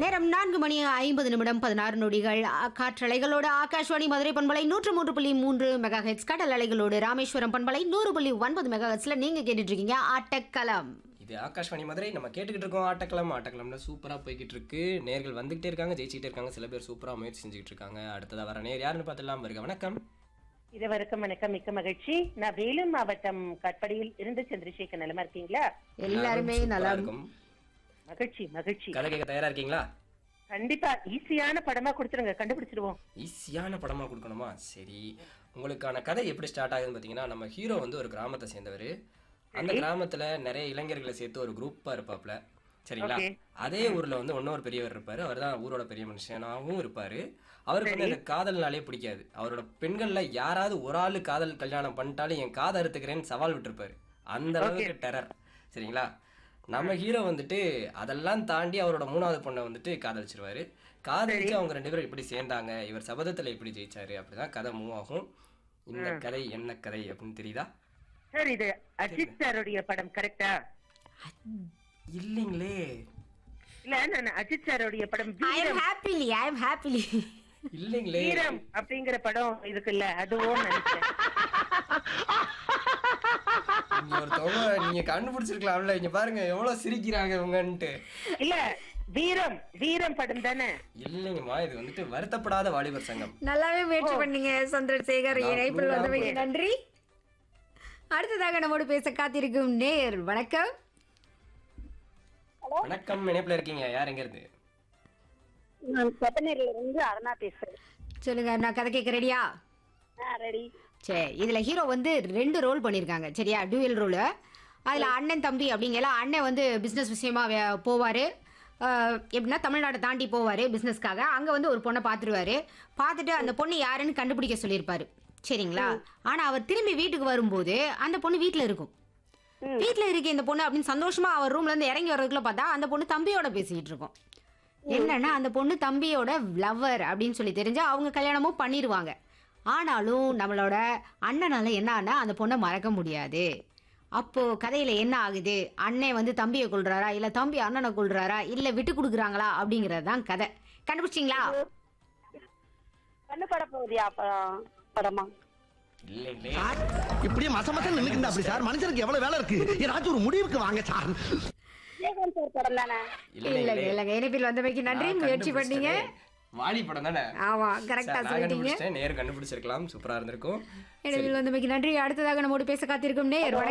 நேரம் நான்கு மணி ஐம்பது நிமிடம் பதினாறு நொடிகள் ஆ, காற்றலைகளோடு ஆகாஷ்வாணி மதுரை பண்பலை நூற்று மூன்று புள்ளி மூன்று மெகா ஹெட்ஸ் கடல் அலைகளோடு ராமேஸ்வரம் பண்பலை நூறு புள்ளி ஒன்பது மெகா ஹெட்ஸ்ல நீங்க கேட்டுட்டு இருக்கீங்க ஆட்டக்களம் இது ஆகாஷ்வாணி மதுரை நம்ம கேட்டுக்கிட்டு இருக்கோம் ஆட்டக்கிழமை ஆட்டக்கிழமை சூப்பராக போய்கிட்டு இருக்கு நேர்கள் வந்துகிட்டே இருக்காங்க ஜெயிச்சுக்கிட்டே இருக்காங்க சில பேர் சூப்பராக முயற்சி செஞ்சுக்கிட்டு இருக்காங்க அடுத்ததா வர நேர் யாருன்னு பார்த்துலாம் வருக வணக்கம் இதுவரைக்கும் வணக்கம் மிக்க மகிழ்ச்சி நான் வேலூர் மாவட்டம் கட்படியில் இருந்து சந்திரசேகர் நிலமா இருக்கீங்களா எல்லாருமே சூப்பரா நல்லா இருக்கும் மகிழ்ச்சி மகிழ்ச்சி கதை கேட்க தயாரா இருக்கீங்களா கண்டிப்பா ஈஸியான படமா கொடுத்துருங்க கண்டுபிடிச்சிடுவோம் ஈஸியான படமா கொடுக்கணுமா சரி உங்களுக்கான கதை எப்படி ஸ்டார்ட் ஆகுதுன்னு பார்த்தீங்கன்னா நம்ம ஹீரோ வந்து ஒரு கிராமத்தை சேர்ந்தவர் அந்த கிராமத்துல நிறைய இளைஞர்களை சேர்த்து ஒரு குரூப்பா இருப்பாப்ல சரிங்களா Okay. அதே ஊர்ல வந்து இன்னொரு பெரியவர் இருப்பாரு அவர் தான் ஊரோட பெரிய மனுஷனாகவும் இருப்பாரு அவருக்கு வந்து அந்த காதல்னாலே பிடிக்காது அவரோட பெண்கள்ல யாராவது ஒரு ஆளு காதல் கல்யாணம் பண்ணிட்டாலும் என் காதை அறுத்துக்கிறேன்னு சவால் விட்டுருப்பாரு அந்த அளவுக்கு டெரர் சரிங்களா நம்ம ஹீரோ வந்துட்டு அதெல்லாம் தாண்டி அவரோட மூணாவது பொண்ணை வந்துட்டு காதலிச்சிருவாரு காதலிச்சு அவங்க ரெண்டு பேரும் எப்படி சேர்ந்தாங்க இவர் சபதத்துல எப்படி ஜெயிச்சாரு அப்படிதான் கதை மூவ் ஆகும் இந்த கதை என்ன கதை அப்படின்னு தெரியுதா சார் இது அஜித் சாருடைய படம் கரெக்டா இல்லைங்களே இல்ல நான் அஜித் சாருடைய படம் ஐ வீரம் எம் ஹாப்பிலி ஐ எம் ஹாப்பிலி இல்லைங்களே வீரம் அப்படிங்கிற படம் இருக்குல்ல அதுவும் நினைச்சேன் நீங்க ஒருத்தவங்க நீங்க கண்டுபிடிச்சிருக்கலாம்ல இங்க பாருங்க எவ்வளவு சிரிக்கிறாங்க இவங்கன்ட்டு இல்ல வீரம் வீரம் படம் தானே இல்லைங்கம்மா இது வந்துட்டு வருத்தப்படாத வாலிபர் சங்கம் நல்லாவே முயற்சி பண்ணீங்க சந்திரசேகர் நான் இணைப்பில் full-ஆ வந்தமைக்கு நன்றி அடுத்ததாக நம்மோடு பேச காத்திருக்கும் நேர் வணக்கம் வணக்கம் இணைப்புல இருக்கீங்க யார் எங்க இருந்து நான் கொத்தனேரில இருந்து அருணா பேசுறேன் சொல்லுங்க நான் கதை கேட்க ரெடியா ரெடி சரி இதில் ஹீரோ வந்து ரெண்டு ரோல் பண்ணியிருக்காங்க சரியா டூயல் ரோலு அதில் அண்ணன் தம்பி அப்படிங்கல அண்ணன் வந்து பிஸ்னஸ் விஷயமா போவார் எப்படின்னா தமிழ்நாட்டை தாண்டி போவார் பிஸ்னஸ்க்காக அங்கே வந்து ஒரு பொண்ணை பார்த்துருவாரு பார்த்துட்டு அந்த பொண்ணு யாருன்னு கண்டுபிடிக்க சொல்லியிருப்பாரு சரிங்களா ஆனால் அவர் திரும்பி வீட்டுக்கு வரும்போது அந்த பொண்ணு வீட்டில் இருக்கும் வீட்டில் இருக்க இந்த பொண்ணு அப்படின்னு சந்தோஷமா அவர் ரூம்ல இருந்து இறங்கி வர்றதுக்குள்ள பார்த்தா அந்த பொண்ணு தம்பியோட பேசிக்கிட்டு இருக்கும் என்னன்னா அந்த பொண்ணு தம்பியோட லவ்வர் அப்படின்னு சொல்லி தெரிஞ்சா அவங்க கல்யாணமும் பண்ணிடுவாங்க ஆனாலும் நம்மளோட அண்ணனால என்ன ஆனா அந்த பொண்ணை மறக்க முடியாது அப்போ கதையில என்ன ஆகுது அண்ணன் வந்து தம்பியை கொள்றாரா இல்ல தம்பி அண்ணனை கொள்றாரா இல்ல விட்டு கொடுக்குறாங்களா அப்படிங்கறது தான் கதை கண்டுபிடிச்சிங்களா கண்ணு பட போகுதியா படம் படமா இல்லைங்களே இப்படியே மச மசம் நின்னுக்கிட்டு அப்படி சார் மனுஷனுக்கு எவ்வளவு வேலை இருக்கு ஏதாச்சும் ஒரு முடிவுக்கு வாங்க சார் விஜயகாந்த் சார் படம் தானே இல்லைங்க இல்லைங்க இணைப்பில் வந்தமைக்கு நன்றி நான் முயற்சி பண்ணீங்க கண்டுபிடிச்சிட்டேனே. வாலி படம் தானே ஆமா கரெக்டா சரி, நான் சொல்லிட்டீங்க கண்டுபிடிச்சிட்டேன் நேர் கண்டுபிடிச்சிருக்கலாம் சூப்பரா இருந்திருக்கும் இணைப்பில் வந்தமைக்கு நன்றி அடுத்ததாக நம்மோடு பேச காத்திருக்கும் நேர்